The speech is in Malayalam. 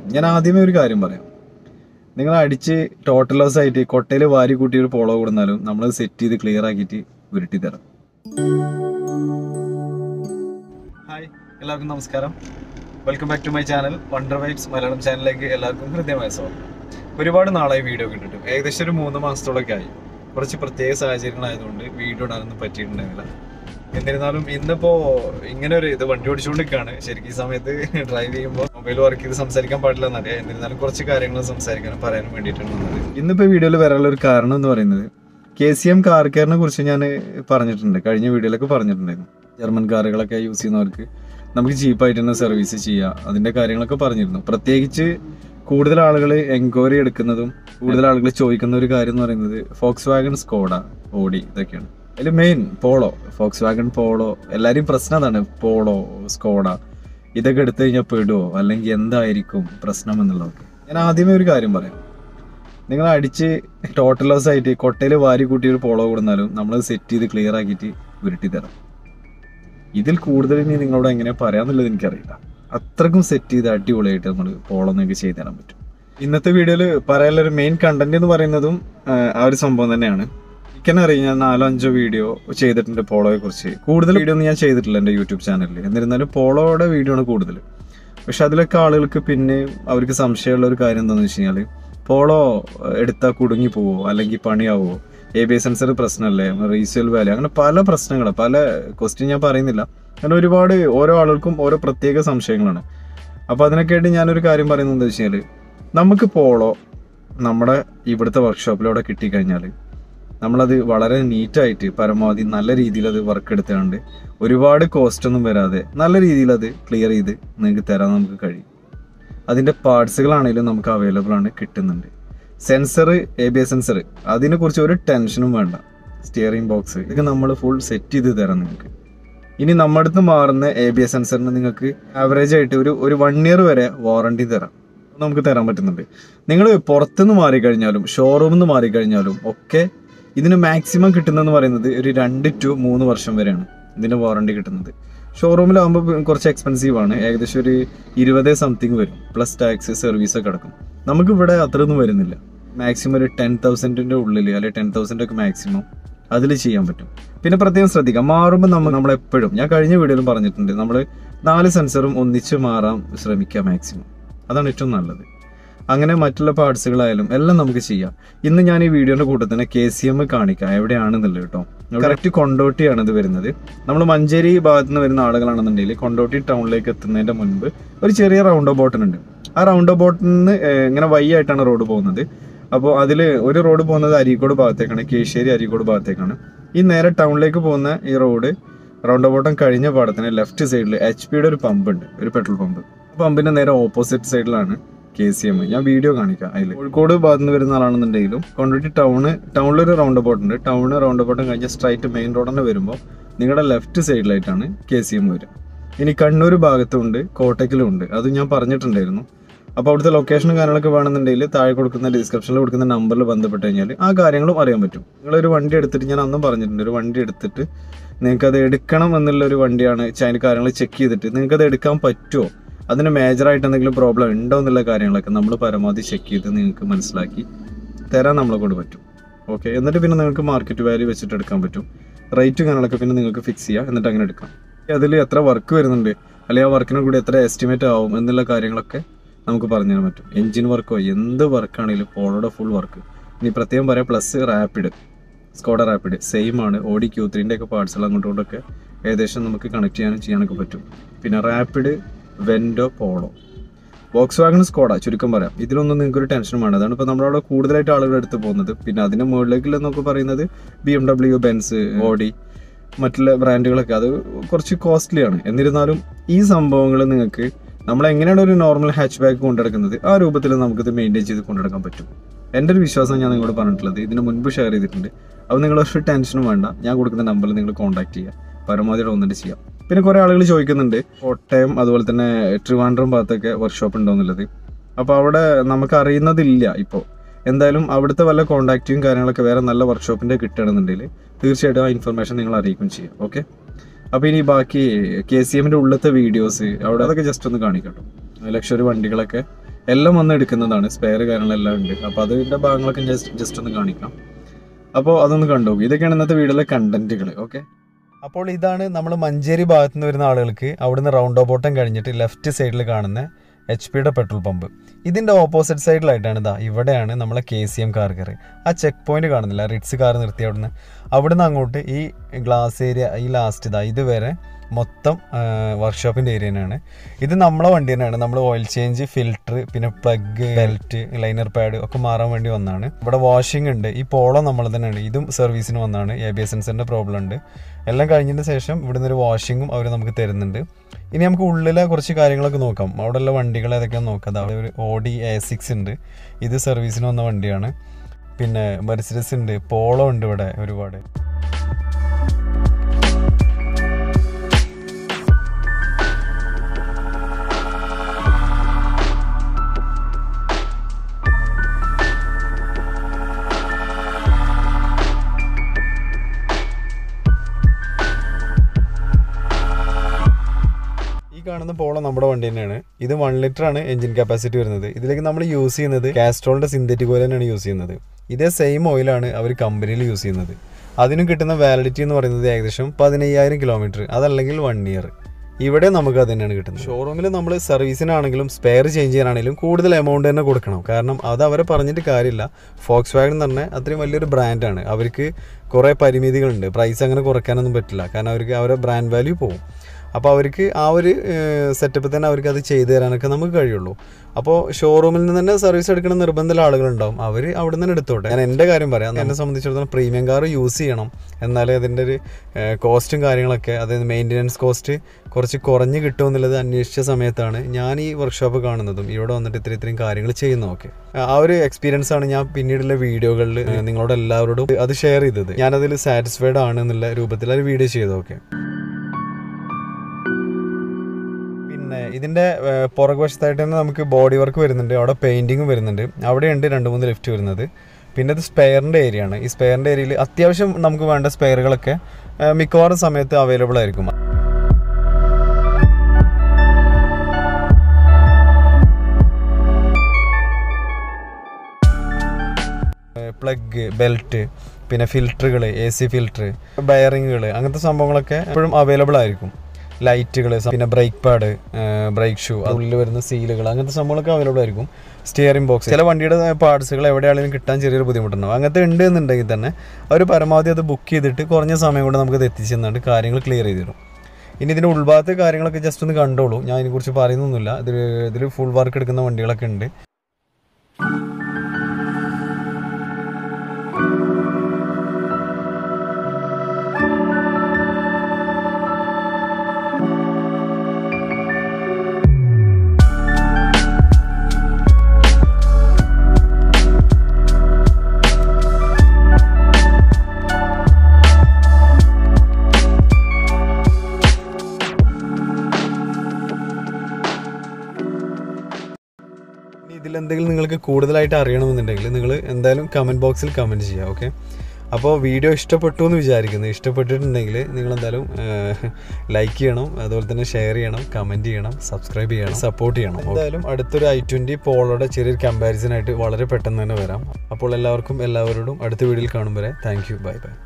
ഞാൻ ആദ്യമേ ഒരു കാര്യം പറയാം നിങ്ങൾ അടിച്ച് ടോട്ടൽ ലോസ് ആയിട്ട് കൊട്ടയിൽ വാരി കൂട്ടി ഒരു പോളോ കൊടുന്നാലും നമ്മൾ സെറ്റ് ചെയ്ത് ക്ലിയർ ആക്കിയിട്ട് ഉരുട്ടി തരാം ഹായ് എല്ലാവർക്കും നമസ്കാരം welcome back to my channel wonder vibes Malayalam ചാനലിലേക്ക് എല്ലാവർക്കും ഹൃദയമായ സ്വാഗതം ഒരുപാട് നാളായി വീഡിയോ കിട്ടിട്ട് ഏകദേശം ഒരു മൂന്ന് മാസത്തോളൊക്കെ ആയി കുറച്ച് പ്രത്യേക സാഹചര്യങ്ങളായതുകൊണ്ട് വീഡിയോ ഇടാനൊന്നും പറ്റിയിട്ടുണ്ടായിരുന്നില്ല എന്നിരുന്നാലും ഇന്നിപ്പോ ഇങ്ങനെ ഒരു ഇത് വണ്ടി ഓടിച്ചുകൊണ്ടിരിക്കുകയാണ് ശരിക്കും ഈ സമയത്ത് ഡ്രൈവ് ചെയ്യുമ്പോൾ മൊബൈൽ വർക്ക് ചെയ്ത് സംസാരിക്കാൻ പാടില്ല എന്നറിയാം എന്നിരുന്നാലും കുറച്ച് കാര്യങ്ങൾ സംസാരിക്കാനും പറയാനും വേണ്ടിയിട്ടാണ് വന്നത് ഇന്നിപ്പോ വീഡിയോയിൽ വരാനുള്ള ഒരു കാരണം എന്ന് പറയുന്നത് കെ സി എം കാർ കെയറിനെ കുറിച്ച് ഞാൻ പറഞ്ഞിട്ടുണ്ട് കഴിഞ്ഞ വീഡിയോയിലൊക്കെ പറഞ്ഞിട്ടുണ്ടായിരുന്നു ജർമ്മൻ കാറുകളൊക്കെ യൂസ് ചെയ്യുന്നവർക്ക് നമുക്ക് ചീപ്പായിട്ട് തന്നെ സർവീസ് ചെയ്യാം അതിന്റെ കാര്യങ്ങളൊക്കെ പറഞ്ഞിരുന്നു പ്രത്യേകിച്ച് കൂടുതൽ ആളുകൾ എൻക്വയറി എടുക്കുന്നതും കൂടുതൽ ആളുകൾ ചോദിക്കുന്ന ഒരു കാര്യം എന്ന് പറയുന്നത് ഫോക്സ് വാഗൺ സ്കോഡ ഓടി ഇതൊക്കെയാണ് അതിൽ main Polo Volkswagen Polo എല്ലാവരും പ്രശ്നം അതാണ് പോളോ സ്കോഡ ഇതൊക്കെ എടുത്തു കഴിഞ്ഞാൽ പെടുവോ അല്ലെങ്കിൽ എന്തായിരിക്കും പ്രശ്നം എന്നുള്ളതൊക്കെ ഞാൻ ആദ്യമേ ഒരു കാര്യം പറയാം നിങ്ങൾ അടിച്ച് ടോട്ടൽ ലോസ് ആയിട്ട് കൊട്ടയിൽ വാരി കൂട്ടി ഒരു പോളോ കൊടുന്നാലും നമ്മൾ സെറ്റ് ചെയ്ത് ക്ലിയർ ആക്കിയിട്ട് ഉരുട്ടി തരാം ഇതിൽ കൂടുതൽ ഇനി നിങ്ങളോട് എങ്ങനെ പറയാന്നുള്ളത് എനിക്കറിയില്ല അത്രക്കും സെറ്റ് ചെയ്ത് അടിപൊളിയായിട്ട് നമ്മൾ പോളോ നിങ്ങൾക്ക് ചെയ്തു തരാൻ പറ്റും ഇന്നത്തെ വീഡിയോയിൽ പറയാനുള്ള ഒരു മെയിൻ കണ്ടന്റ് എന്ന് പറയുന്നതും ആ, ആ ഒരു സംഭവം തന്നെയാണ് എനിക്കെന്നറിയാം ഞാൻ നാലോ അഞ്ചോ വീഡിയോ ചെയ്തിട്ടുണ്ട് പോളോയെ കുറിച്ച് കൂടുതൽ വീഡിയോ ഒന്നും ഞാൻ ചെയ്തിട്ടില്ല എൻ്റെ യൂട്യൂബ് ചാനലിൽ എന്നിരുന്നാലും പോളോയുടെ വീഡിയോ ആണ് കൂടുതൽ പക്ഷെ അതിലൊക്കെ ആളുകൾക്ക് പിന്നെ അവർക്ക് സംശയമുള്ള ഒരു കാര്യം എന്താണെന്ന് വെച്ച് കഴിഞ്ഞാൽ പോളോ എടുത്താൽ കുടുങ്ങി പോവോ അല്ലെങ്കിൽ പണിയാവോ എ ബി എസ് സെൻസർ പ്രശ്നമല്ലേ റീസെയിൽ വാല്യൂ അങ്ങനെ പല പ്രശ്നങ്ങൾ പല ക്വസ്റ്റ്യൻ ഞാൻ പറയുന്നില്ല അങ്ങനെ ഒരുപാട് ഓരോ ആളുകൾക്കും ഓരോ പ്രത്യേക സംശയങ്ങളാണ് അപ്പോൾ അതിനൊക്കെ ആയിട്ട് ഞാനൊരു കാര്യം പറയുന്നത് എന്താ വെച്ച് കഴിഞ്ഞാൽ നമുക്ക് പോളോ നമ്മുടെ ഇവിടുത്തെ വർക്ക്ഷോപ്പിലൂടെ കിട്ടിക്കഴിഞ്ഞാൽ നമ്മളത് വളരെ നീറ്റായിട്ട് പരമാവധി നല്ല രീതിയിൽ അത് വർക്ക് എടുത്തുകൊണ്ട് ഒരുപാട് കോസ്റ്റ് ഒന്നും വരാതെ നല്ല രീതിയിൽ അത് ക്ലിയർ ചെയ്ത് നിങ്ങൾക്ക് തരാൻ നമുക്ക് കഴിയും അതിൻ്റെ പാർട്സുകളാണെങ്കിലും നമുക്ക് അവൈലബിൾ ആണ് കിട്ടുന്നുണ്ട് sensor A B S sensor അതിനെക്കുറിച്ച് ഒരു ടെൻഷനും വേണ്ട സ്റ്റിയറിംഗ് ബോക്സ് ഇതൊക്കെ നമ്മൾ ഫുൾ സെറ്റ് ചെയ്ത് തരാം നിങ്ങൾക്ക് ഇനി നമ്മുടെ അടുത്ത് മാറുന്ന എ ബി എസ് സെൻസറിന് നിങ്ങൾക്ക് ആവറേജ് ആയിട്ട് ഒരു ഒരു വൺ ഇയർ വരെ വാറണ്ടി തരാം നമുക്ക് തരാൻ പറ്റുന്നുണ്ട് നിങ്ങൾ പുറത്തുനിന്ന് മാറിക്കഴിഞ്ഞാലും ഷോറൂമിൽ നിന്ന് മാറിക്കഴിഞ്ഞാലും ഒക്കെ ഇതിന് മാക്സിമം കിട്ടുന്നതെന്ന് പറയുന്നത് ഒരു രണ്ട് ടു മൂന്ന് വർഷം വരെയാണ് ഇതിന് വാറണ്ടി കിട്ടുന്നത് ഷോറൂമിലാകുമ്പോൾ കുറച്ച് എക്സ്പെൻസീവ് ആണ് ഏകദേശം ഒരു ഇരുപത് സംതിങ് വരും പ്ലസ് ടാക്സ് സർവീസ് ഒക്കെ അടക്കും നമുക്ക് ഇവിടെ അത്രയൊന്നും വരുന്നില്ല മാക്സിമം ഒരു ടെൻ തൗസൻഡിന്റെ ഉള്ളിൽ അല്ലെങ്കിൽ ടെൻ തൗസൻഡ് ഒക്കെ മാക്സിമം അതിൽ ചെയ്യാൻ പറ്റും പിന്നെ പ്രത്യേകം ശ്രദ്ധിക്കാം മാറുമ്പോൾ നമ്മൾ നമ്മളെപ്പോഴും ഞാൻ കഴിഞ്ഞ വീഡിയോയിലും പറഞ്ഞിട്ടുണ്ട് നമ്മൾ നാല് സെൻസറും ഒന്നിച്ച് മാറാൻ ശ്രമിക്കുക മാക്സിമം അതാണ് ഏറ്റവും നല്ലത് അങ്ങനെ മറ്റുള്ള പാർട്സുകളായാലും എല്ലാം നമുക്ക് ചെയ്യാം ഇന്ന് ഞാൻ ഈ വീഡിയോന്റെ കൂട്ടത്തിന് കെ സി എം കാണിക്കാം എവിടെയാണെന്നുള്ളത് കേട്ടോ കറക്റ്റ് കൊണ്ടോട്ടിയാണ് ഇത് വരുന്നത് നമ്മൾ മഞ്ചേരി ഭാഗത്ത് നിന്ന് വരുന്ന ആളുകളാണെന്നുണ്ടെങ്കിൽ കൊണ്ടോട്ടി ടൗണിലേക്ക് എത്തുന്നതിന്റെ മുൻപ് ഒരു ചെറിയ റൗണ്ട് ബോട്ടിനുണ്ട് ആ റൗണ്ട് ബോട്ടിൽ നിന്ന് ഏഹ്, ഇങ്ങനെ വൈ ആയിട്ടാണ് റോഡ് പോകുന്നത് അപ്പോൾ അതിൽ ഒരു റോഡ് പോകുന്നത് അരീക്കോട് ഭാഗത്തേക്കാണ് കേശ്ശേരി അരീക്കോട് ഭാഗത്തേക്കാണ് ഈ നേരെ ടൗണിലേക്ക് പോകുന്ന ഈ റോഡ് റൗണ്ട് ബോട്ടം കഴിഞ്ഞ പാടത്തിന് ലെഫ്റ്റ് സൈഡിൽ എച്ച് പിയുടെ ഒരു പമ്പ് ഉണ്ട് ഒരു പെട്രോൾ പമ്പ് ആ പമ്പിന്റെ നേരെ ഓപ്പോസിറ്റ് സൈഡിലാണ് കെ സി എം ഞാൻ വീഡിയോ കാണിക്കാം അതിൽ കോഴിക്കോട് ഭാഗത്ത് നിന്ന് വരുന്ന ആളാണെന്നുണ്ടെങ്കിലും കൊണ്ടോട്ടി ടൗണ് ടൗണിലൊരു റൗണ്ട് ബോട്ട് ഉണ്ട് ടൗണ് റൗണ്ട് ബോട്ടം കഴിഞ്ഞ് സ്ട്രൈറ്റ് മെയിൻ റോഡ് തന്നെ വരുമ്പോൾ നിങ്ങളുടെ ലെഫ്റ്റ് സൈഡിലായിട്ടാണ് കെ സി എം വരിക ഇനി കണ്ണൂർ ഭാഗത്തുണ്ട് കോട്ടയ്ക്കലും ഉണ്ട് അത് ഞാൻ പറഞ്ഞിട്ടുണ്ടായിരുന്നു അപ്പോൾ അവിടുത്തെ ലൊക്കേഷനും കാര്യങ്ങളൊക്കെ വേണമെന്നുണ്ടെങ്കിൽ താഴെ കൊടുക്കുന്ന ഡിസ്ക്രിപ്ഷനിൽ കൊടുക്കുന്ന നമ്പറിൽ ബന്ധപ്പെട്ട് കഴിഞ്ഞാൽ ആ കാര്യങ്ങളും അറിയാൻ പറ്റും നിങ്ങളൊരു വണ്ടി എടുത്തിട്ട് ഞാൻ അന്നും പറഞ്ഞിട്ടുണ്ട് ഒരു വണ്ടി എടുത്തിട്ട് നിങ്ങൾക്ക് അത് എടുക്കണം എന്നുള്ള ഒരു വണ്ടിയാണ് ച- അതിന്റെ കാര്യങ്ങൾ ചെക്ക് ചെയ്തിട്ട് നിങ്ങൾക്ക് അത് എടുക്കാൻ പറ്റുമോ അതിന് മേജറായിട്ട് എന്തെങ്കിലും പ്രോബ്ലം ഉണ്ടോ എന്നുള്ള കാര്യങ്ങളൊക്കെ നമ്മൾ പരമാവധി ചെക്ക് ചെയ്ത് നിങ്ങൾക്ക് മനസ്സിലാക്കി തരാൻ നമ്മളെ കൊണ്ട് പറ്റും ഓക്കെ എന്നിട്ട് പിന്നെ നിങ്ങൾക്ക് മാർക്കറ്റ് വാല്യൂ വെച്ചിട്ട് എടുക്കാൻ പറ്റും റേറ്റും കാര്യങ്ങളൊക്കെ പിന്നെ നിങ്ങൾക്ക് ഫിക്സ് ചെയ്യാം എന്നിട്ട് അങ്ങനെ എടുക്കാം അതിൽ എത്ര വർക്ക് വരുന്നുണ്ട് അല്ലെങ്കിൽ ആ വർക്കിന് കൂടി എത്ര എസ്റ്റിമേറ്റ് ആവും എന്നുള്ള കാര്യങ്ങളൊക്കെ നമുക്ക് പറഞ്ഞു തരാൻ പറ്റും എഞ്ചിൻ വർക്കോ എന്ത് വർക്കാണെങ്കിലും പോളോയുടെ ഫുൾ വർക്ക് ഇനി പ്രത്യേകം പറയാം plus Rapid Skoda Rapid same ആണ് ഓടി ക്യൂ ത്രീൻ്റെ ഒക്കെ പാർട്സുകൾ അങ്ങോട്ടും ഇങ്ങോട്ടൊക്കെ ഏകദേശം നമുക്ക് കണക്ട് ചെയ്യാനും ചെയ്യാനൊക്കെ പറ്റും പിന്നെ Rapid Vento Polo Volkswagen Skoda ചുരുക്കം പറയാം ഇതിലൊന്നും നിങ്ങൾക്ക് ഒരു ടെൻഷൻ വേണ്ട അതാണ് ഇപ്പോൾ നമ്മളവിടെ കൂടുതലായിട്ട് ആളുകൾ എടുത്ത് പോകുന്നത് പിന്നെ അതിന് മുകളിലേക്കുള്ളതെന്നൊക്കെ പറയുന്നത് B M W Benz Audi മറ്റുള്ള ബ്രാൻഡുകളൊക്കെ അത് കുറച്ച് കോസ്റ്റ്ലിയാണ് എന്നിരുന്നാലും ഈ സംഭവങ്ങൾ നിങ്ങൾക്ക് നമ്മൾ എങ്ങനെയാണ് ഒരു നോർമൽ ഹാച്ച് ബാക്ക് കൊണ്ടെടുക്കുന്നത് ആ രൂപത്തിൽ നമുക്കിത് മെയിൻറ്റെയിൻ ചെയ്ത് കൊണ്ടെടുക്കാൻ പറ്റും എൻ്റെ ഒരു വിശ്വാസം ഞാൻ നിങ്ങളോട് പറഞ്ഞിട്ടുള്ളത് ഇതിന് മുൻപ് ഷെയർ ചെയ്തിട്ടുണ്ട് അപ്പോൾ നിങ്ങൾ ഒരു ടെൻഷനും വേണ്ട ഞാൻ കൊടുക്കുന്ന നമ്പറിൽ നിങ്ങൾ കോൺടാക്ട് ചെയ്യുക പരമാവധി വന്നിട്ട് ചെയ്യാം പിന്നെ കുറേ ആളുകൾ ചോദിക്കുന്നുണ്ട് കോട്ടയം അതുപോലെ തന്നെ ട്രിവാൻഡ്രം ഭാഗത്തൊക്കെ വർക്ക്ഷോപ്പ് ഉണ്ടോ എന്നുള്ളത് അപ്പോൾ അവിടെ നമുക്ക് അറിയുന്നതില്ല ഇപ്പോൾ എന്തായാലും അവിടുത്തെ വല്ല കോൺടാക്റ്റും കാര്യങ്ങളൊക്കെ വേറെ നല്ല വർക്ക്ഷോപ്പിൻ്റെ കിട്ടുകയാണെന്നുണ്ടെങ്കിൽ തീർച്ചയായിട്ടും ആ ഇൻഫർമേഷൻ നിങ്ങൾ അറിയിക്കും ചെയ്യാം ഓക്കെ അപ്പോൾ ഇനി ബാക്കി കെ സി എമ്മിൻ്റെ ഉള്ളത്തെ വീഡിയോസ് അവിടെ അതൊക്കെ ജസ്റ്റ് ഒന്ന് കാണിക്കട്ടോ ലക്ഷറി വണ്ടികളൊക്കെ എല്ലാം വന്ന് എടുക്കുന്നതാണ് സ്പെയർ കാര്യങ്ങളെല്ലാം ഉണ്ട് അപ്പോൾ അതിൻ്റെ ഭാഗങ്ങളൊക്കെ ജസ്റ്റ് ജസ്റ്റ് ഒന്ന് കാണിക്കാം അപ്പോൾ അതൊന്ന് കണ്ടു ഇതൊക്കെയാണ് ഇന്നത്തെ വീഡിയോയിലെ കണ്ടന്റുകൾ ഓക്കെ അപ്പോൾ ഇതാണ് നമ്മൾ മഞ്ചേരി ഭാഗത്ത് നിന്ന് വരുന്ന ആളുകൾക്ക് അവിടുന്ന് റൗണ്ട് ഓപ്പോട്ടം കഴിഞ്ഞിട്ട് ലെഫ്റ്റ് സൈഡിൽ കാണുന്ന എച്ച് പിയുടെ പെട്രോൾ പമ്പ് ഇതിൻ്റെ ഓപ്പോസിറ്റ് സൈഡിലായിട്ടാണ് ഇതാ ഇവിടെയാണ് നമ്മളെ കെ സി എം കാർ കയറി ആ ചെക്ക് പോയിന്റ് കാണുന്നില്ല റിറ്റ്സ് കാർ നിർത്തി അവിടുന്ന് അവിടുന്ന് അങ്ങോട്ട് ഈ ഗ്ലാസ് ഏരിയ ഈ ലാസ്റ്റ് ഇതാ ഇതുവരെ മൊത്തം വർക്ക്ഷോപ്പിൻ്റെ ഏരിയ തന്നെയാണ് ഇത് നമ്മളെ വണ്ടി തന്നെയാണ് നമ്മൾ ഓയിൽ ചേഞ്ച് ഫിൽറ്റർ പിന്നെ പ്ലഗ് ബെൽറ്റ് ലൈനർ പാഡ് ഒക്കെ മാറാൻ വേണ്ടി വന്നതാണ് ഇവിടെ വാഷിംഗ് ഉണ്ട് ഈ പോളോ നമ്മൾ തന്നെയാണ് ഇതും സർവീസിന് വന്നതാണ് എ ബി എസ് സെൻസറിൻ്റെ പ്രോബ്ലം ഉണ്ട് എല്ലാം കഴിഞ്ഞതിന് ശേഷം ഇവിടുന്ന് ഒരു വാഷിങ്ങും അവർ നമുക്ക് തരുന്നുണ്ട് ഇനി നമുക്ക് ഉള്ളിലെ കുറച്ച് കാര്യങ്ങളൊക്കെ നോക്കാം അവിടെയുള്ള വണ്ടികൾ ഏതൊക്കെയാണെന്ന് നോക്കാം അവിടെ ഒരു ഓഡി എ സിക്സ് ഉണ്ട് ഇത് സർവീസിന് വന്ന വണ്ടിയാണ് പിന്നെ മെർസിഡസ് ഉണ്ട് പോളോ ഉണ്ട് ഇവിടെ ഒരുപാട് ഈ കാണുന്ന പോളോ നമ്മുടെ വണ്ടി തന്നെയാണ് ഇത് വൺ ലിറ്റർ ആണ് എഞ്ചിൻ കപ്പാസിറ്റി വരുന്നത് ഇതിലേക്ക് നമ്മൾ യൂസ് ചെയ്യുന്നത് കാസ്ട്രോളിന്റെ സിന്തറ്റിക് ഓയിൽ തന്നെയാണ് യൂസ് ചെയ്യുന്നത് ഇതേ സെയിം ഓയിലാണ് അവർ കമ്പനിയിൽ യൂസ് ചെയ്യുന്നത് അതിനും കിട്ടുന്ന വാലിഡിറ്റി എന്ന് പറയുന്നത് ഏകദേശം പതിനയ്യായിരം കിലോമീറ്റർ അതല്ലെങ്കിൽ വൺ ഇയർ ഇവിടെ നമുക്ക് അത് തന്നെയാണ് കിട്ടുന്നത് ഷോറൂമിൽ നമ്മൾ സർവീസിനാണെങ്കിലും സ്പെയർ ചേഞ്ച് ചെയ്യാനാണെങ്കിലും കൂടുതൽ എമൗണ്ട് തന്നെ കൊടുക്കണം കാരണം അത് അവരെ പറഞ്ഞിട്ട് കാര്യമില്ല ഫോക്സ് വാഗൺ എന്ന് പറഞ്ഞാൽ അത്രയും വലിയൊരു ബ്രാൻഡാണ് അവർക്ക് കുറേ പരിമിതികളുണ്ട് പ്രൈസ് അങ്ങനെ കുറയ്ക്കാനൊന്നും പറ്റില്ല കാരണം അവർക്ക് അവരുടെ ബ്രാൻഡ് വാല്യൂ പോകും അപ്പോൾ അവർക്ക് ആ ഒരു സെറ്റപ്പിൽ തന്നെ അവർക്ക് അത് ചെയ്തു തരാനൊക്കെ നമുക്ക് കഴിയുള്ളൂ അപ്പോൾ ഷോറൂമിൽ നിന്ന് തന്നെ സർവീസ് എടുക്കുന്ന നിർബന്ധമുള്ള ആളുകളുണ്ടാവും അവർ അവിടെ നിന്ന് എടുത്തോട്ടെ ഞാൻ എൻ്റെ കാര്യം പറയാം എന്നെ സംബന്ധിച്ചിടത്തോളം പ്രീമിയം കാർ യൂസ് ചെയ്യണം എന്നാലേ അതിൻ്റെ ഒരു കോസ്റ്റും കാര്യങ്ങളൊക്കെ അതായത് മെയിൻ്റനൻസ് കോസ്റ്റ് കുറച്ച് കുറഞ്ഞ് കിട്ടുമെന്നുള്ളത് അന്വേഷിച്ച സമയത്താണ് ഞാൻ ഈ വർക്ക്ഷോപ്പ് കാണുന്നതും ഇവിടെ വന്നിട്ട് ഇത്ര ഇത്രയും കാര്യങ്ങൾ ചെയ്യുന്നതൊക്കെ ആ ഒരു എക്സ്പീരിയൻസ് ആണ് ഞാൻ പിന്നീടുള്ള വീഡിയോകളിൽ നിങ്ങളോട് എല്ലാവരോടും അത് ഷെയർ ചെയ്തത് ഞാനതിൽ സാറ്റിസ്ഫൈഡ് ആണ് എന്നുള്ള രൂപത്തിൽ ഒരു വീഡിയോ ചെയ്തതൊക്കെ പിന്നെ ഇതിൻ്റെ പുറകുവശത്തായിട്ട് തന്നെ നമുക്ക് ബോഡി വർക്ക് വരുന്നുണ്ട് അവിടെ പെയിൻറ്റിങ്ങും വരുന്നുണ്ട് അവിടെയുണ്ട് രണ്ട് മൂന്ന് ലിഫ്റ്റ് വരുന്നത് പിന്നെ ഇത് സ്പെയറിൻ്റെ ഏരിയ ആണ് ഈ സ്പെയറിൻ്റെ ഏരിയയിൽ അത്യാവശ്യം നമുക്ക് വേണ്ട സ്പെയറുകളൊക്കെ മിക്കവാറും സമയത്ത് അവൈലബിൾ ആയിരിക്കും പ്ലഗ് ബെൽറ്റ് പിന്നെ ഫിൽറ്ററുകൾ എ സി ഫിൽറ്റർ ബയറിങ്ങുകൾ അങ്ങനത്തെ സംഭവങ്ങളൊക്കെ എപ്പോഴും അവൈലബിൾ ആയിരിക്കും ലൈറ്റുകൾ പിന്നെ ബ്രേക്ക് പാഡ് ബ്രേക്ക് ഷൂ അതിൽ വരുന്ന സീലുകൾ അങ്ങനത്തെ സംഭവങ്ങളൊക്കെ അവൈലബിൾ ആയിരിക്കും സ്റ്റിയറിംഗ് ബോക്സ് ചില വണ്ടിയുടെ പാർട്സുകൾ എവിടെയാണെങ്കിലും കിട്ടാൻ ചെറിയൊരു ബുദ്ധിമുട്ടുണ്ടാവും അങ്ങനത്തെ ഉണ്ട് എന്നുണ്ടെങ്കിൽ തന്നെ അവർ പരമാവധി അത് ബുക്ക് ചെയ്തിട്ട് കുറഞ്ഞ സമയം കൊണ്ട് നമുക്ക് അത് എത്തിച്ചു തന്നിട്ട് കാര്യങ്ങൾ ക്ലിയർ ചെയ്ത് തരും ഇനി ഇതിൻ്റെ ഉൾഭാഗത്തെ കാര്യങ്ങളൊക്കെ ജസ്റ്റ് ഒന്ന് കണ്ടോളൂ ഞാൻ ഇതിനെക്കുറിച്ച് പറയുന്നൊന്നുമില്ല ഇതിൽ ഇതിൽ ഫുൾ വർക്ക് എടുക്കുന്ന വണ്ടികളൊക്കെ ഉണ്ട് ഇനി ഇതിലെന്തെങ്കിലും നിങ്ങൾക്ക് കൂടുതലായിട്ട് അറിയണമെന്നുണ്ടെങ്കിൽ നിങ്ങൾ എന്തായാലും കമൻറ്റ് ബോക്സിൽ കമൻറ്റ് ചെയ്യുക ഓക്കെ അപ്പോൾ വീഡിയോ ഇഷ്ടപ്പെട്ടു എന്ന് വിചാരിക്കുന്നു ഇഷ്ടപ്പെട്ടിട്ടുണ്ടെങ്കിൽ നിങ്ങൾ എന്തായാലും ലൈക്ക് ചെയ്യണം അതുപോലെ തന്നെ ഷെയർ ചെയ്യണം കമൻറ്റ് ചെയ്യണം സബ്സ്ക്രൈബ് ചെയ്യണം സപ്പോർട്ട് ചെയ്യണം എന്തായാലും അടുത്തൊരു ഐ ട്വൻറ്റി പോളോടെ ചെറിയൊരു കമ്പാരിസൺ ആയിട്ട് വളരെ പെട്ടെന്ന് തന്നെ വരാം അപ്പോൾ എല്ലാവർക്കും എല്ലാവരോടും അടുത്ത വീഡിയോയിൽ കാണും വരെ താങ്ക് യു ബൈ ബൈ